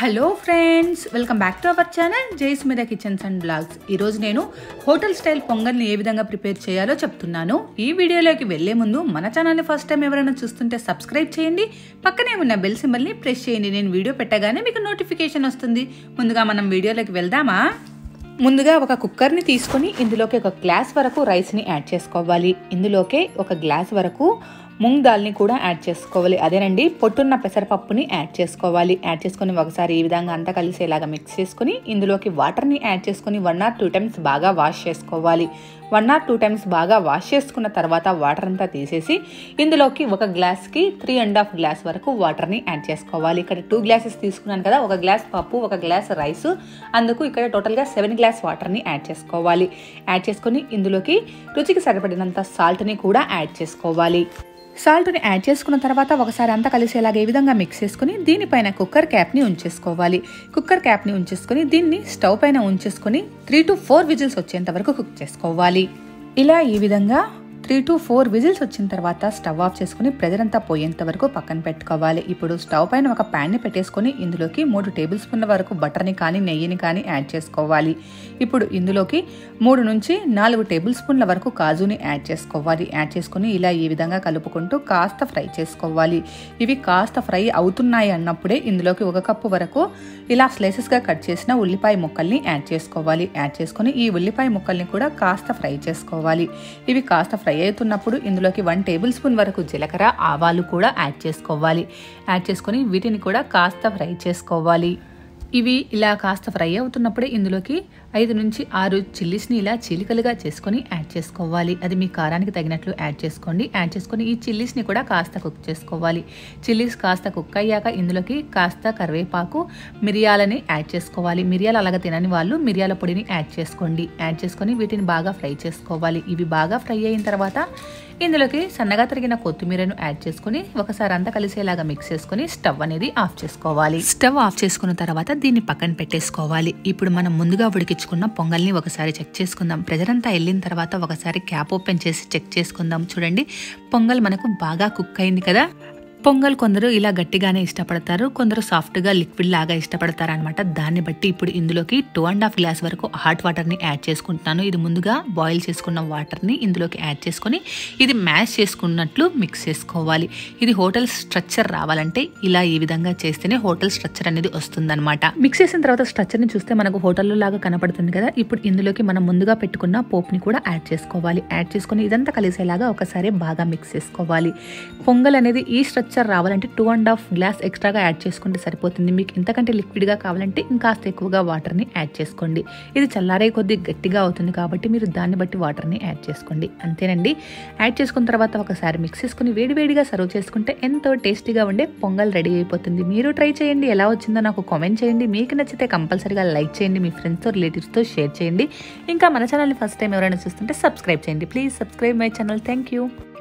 hello friends welcome back to our channel Jayasmitha kitchens and blogs ఈరోజు నేను hotel style పొంగల్ని ఏ విధంగా prepare చేయాలో చెప్తున్నాను ఈ వీడియోలోకి వెళ్లే ముందు మన ఛానల్ని ఫస్ట్ టైం ఎవరైనా చూస్తుంటే సబ్స్క్రైబ్ చేయండి పక్కనే ఉన్న బెల్ సింబల్ని ప్రెస్ చేయండి నేను వీడియో పెట్టగానే మీకు నోటిఫికేషన్ వస్తుంది ముందుగా మనం వీడియోలోకి వెళ్దామా ముందుగా ఒక కుక్కర్ని తీసుకొని ఇందులోకి ఒక గ్లాస్ వరకు రైస్ని యాడ్ చేసుకోవాలి ఇందులోకి ఒక గ్లాస్ వరకు ముంగ్ దాల్ని కూడా యాడ్ చేసుకోవాలి అదేనండి పొట్టున్న పెసరపప్పుని యాడ్ చేసుకోవాలి యాడ్ చేసుకొని ఒకసారి ఈ విధంగా అంతా కలిసేలాగా మిక్స్ చేసుకొని ఇందులోకి వాటర్ని యాడ్ చేసుకొని వన్ ఆర్ టూ టైమ్స్ బాగా వాష్ చేసుకోవాలి వన్ ఆర్ టూ టైమ్స్ బాగా వాష్ చేసుకున్న తర్వాత వాటర్ అంతా తీసేసి ఇందులోకి ఒక గ్లాస్కి త్రీ అండ్ హాఫ్ గ్లాస్ వరకు వాటర్ని యాడ్ చేసుకోవాలి ఇక్కడ టూ గ్లాసెస్ తీసుకున్నాను కదా ఒక గ్లాస్ పప్పు ఒక గ్లాస్ రైస్ అందుకు ఇక్కడ టోటల్గా సెవెన్ గ్లాస్ వాటర్ని యాడ్ చేసుకోవాలి యాడ్ చేసుకొని ఇందులోకి రుచికి సరిపడినంత సాల్ట్ని కూడా యాడ్ చేసుకోవాలి సాల్ట్ని యాడ్ చేసుకున్న తర్వాత ఒకసారి అంతా కలిసేలాగా ఈ విధంగా మిక్స్ చేసుకుని దీనిపైన కుక్కర్ క్యాప్ని ఉంచేసుకోవాలి కుక్కర్ క్యాప్ని ఉంచేసుకొని దీన్ని స్టవ్ పైన ఉంచేసుకొని త్రీ టు ఫోర్ విజిల్స్ వచ్చేంత వరకు కుక్ చేసుకోవాలి ఇలా ఈ విధంగా త్రీ టు ఫోర్ విజిల్స్ వచ్చిన తర్వాత స్టవ్ ఆఫ్ చేసుకుని ప్రెజర్ అంతా పోయేంత వరకు పక్కన పెట్టుకోవాలి ఇప్పుడు స్టవ్ పైన ఒక ప్యాన్ని పెట్టేసుకొని ఇందులోకి మూడు టేబుల్ స్పూన్ల వరకు బటర్ని కానీ నెయ్యిని కానీ యాడ్ చేసుకోవాలి ఇప్పుడు ఇందులోకి మూడు నుంచి నాలుగు టేబుల్ స్పూన్ల వరకు కాజుని యాడ్ చేసుకోవాలి యాడ్ చేసుకుని ఇలా ఈ విధంగా కలుపుకుంటూ కాస్త ఫ్రై చేసుకోవాలి ఇవి కాస్త ఫ్రై అవుతున్నాయి అన్నప్పుడే ఇందులోకి ఒక కప్పు వరకు ఇలా స్లైసెస్గా కట్ చేసిన ఉల్లిపాయ ముక్కల్ని యాడ్ చేసుకోవాలి యాడ్ చేసుకొని ఈ ఉల్లిపాయ ముక్కల్ని కూడా కాస్త ఫ్రై చేసుకోవాలి ఇవి కాస్త ఫ్రై అవుతున్నప్పుడు ఇందులోకి వన్ టేబుల్ స్పూన్ వరకు జీలకర్ర ఆవాలు కూడా యాడ్ చేసుకోవాలి యాడ్ చేసుకొని వీటిని కూడా కాస్త ఫ్రై చేసుకోవాలి ఇవి ఇలా కాస్త ఫ్రై అవుతున్నప్పుడే ఇందులోకి ఐదు నుంచి ఆరు చిల్లీస్ని ఇలా చీలికలుగా చేసుకొని యాడ్ చేసుకోవాలి అది మీ కారానికి తగినట్లు యాడ్ చేసుకోండి యాడ్ చేసుకొని ఈ చిల్లీస్ని కూడా కాస్త కుక్ చేసుకోవాలి చిల్లీస్ కాస్త కుక్ అయ్యాక ఇందులోకి కాస్త కరివేపాకు మిరియాలని యాడ్ చేసుకోవాలి మిరియాలు అలాగ తినని వాళ్ళు మిరియాల పొడిని యాడ్ చేసుకోండి యాడ్ చేసుకొని వీటిని బాగా ఫ్రై చేసుకోవాలి ఇవి బాగా ఫ్రై అయిన తర్వాత ఇందులోకి సన్నగా తరిగిన కొత్తిమీరను యాడ్ చేసుకుని ఒకసారి అంతా కలిసేలాగా మిక్స్ చేసుకుని స్టవ్ అనేది ఆఫ్ చేసుకోవాలి స్టవ్ ఆఫ్ చేసుకున్న తర్వాత దీన్ని పక్కన పెట్టేసుకోవాలి ఇప్పుడు మనం ముందుగా ఉడికించుకున్న పొంగల్ని ఒకసారి చెక్ చేసుకుందాం ప్రెజర్ అంతా వెళ్ళిన తర్వాత ఒకసారి క్యాప్ ఓపెన్ చేసి చెక్ చేసుకుందాం చూడండి పొంగల్ మనకు బాగా కుక్ అయింది కదా పొంగల్ కొందరు ఇలా గట్టిగానే ఇష్టపడతారు కొందరు సాఫ్ట్గా లిక్విడ్ లాగా ఇష్టపడతారు అనమాట దాన్ని బట్టి ఇప్పుడు ఇందులోకి టూ అండ్ హాఫ్ గ్లాస్ వరకు హాట్ వాటర్ని యాడ్ చేసుకుంటున్నాను ఇది ముందుగా బాయిల్ చేసుకున్న వాటర్ని ఇందులోకి యాడ్ చేసుకొని ఇది మ్యాష్ చేసుకున్నట్లు మిక్స్ చేసుకోవాలి ఇది హోటల్ స్ట్రక్చర్ రావాలంటే ఇలా ఈ విధంగా చేస్తేనే హోటల్ స్ట్రక్చర్ అనేది వస్తుందన్నమాట మిక్స్ చేసిన తర్వాత స్ట్రక్చర్ని చూస్తే మనకు హోటల్లో లాగా కనపడుతుంది కదా ఇప్పుడు ఇందులోకి మనం ముందుగా పెట్టుకున్న పోప్ని కూడా యాడ్ చేసుకోవాలి యాడ్ చేసుకొని ఇదంతా కలిసేలాగా ఒకసారి బాగా మిక్స్ చేసుకోవాలి పొంగల్ అనేది ఈ స్ట్రక్చర్ రావాలంటే టూ అండ్ హాఫ్ గ్లాస్ ఎక్స్ట్రాగా యాడ్ చేసుకుంటే సరిపోతుంది మీకు ఇంతకంటే లిక్విడ్గా కావాలంటే ఇంకాస్త ఎక్కువగా వాటర్ని యాడ్ చేసుకోండి ఇది చల్లారే కొద్దీ గట్టిగా అవుతుంది కాబట్టి మీరు దాన్ని బట్టి వాటర్ని యాడ్ చేసుకోండి అంతేనండి యాడ్ చేసుకున్న తర్వాత ఒకసారి మిక్స్ చేసుకుని వేడివేడిగా సర్వ్ చేసుకుంటే ఎంతో టేస్టీగా ఉండే పొంగల్ రెడీ అయిపోతుంది మీరు ట్రై చేయండి ఎలా వచ్చిందో నాకు కామెంట్ చేయండి మీకు నచ్చితే కంపల్సరీగా లైక్ చేయండి మీ ఫ్రెండ్స్తో రిలేటివ్స్తో షేర్ చేయండి ఇంకా మన ఛానల్ని ఫస్ట్ టైం ఎవరైనా చూస్తుంటే సబ్స్క్రైబ్ చేయండి please subscribe my channel thank you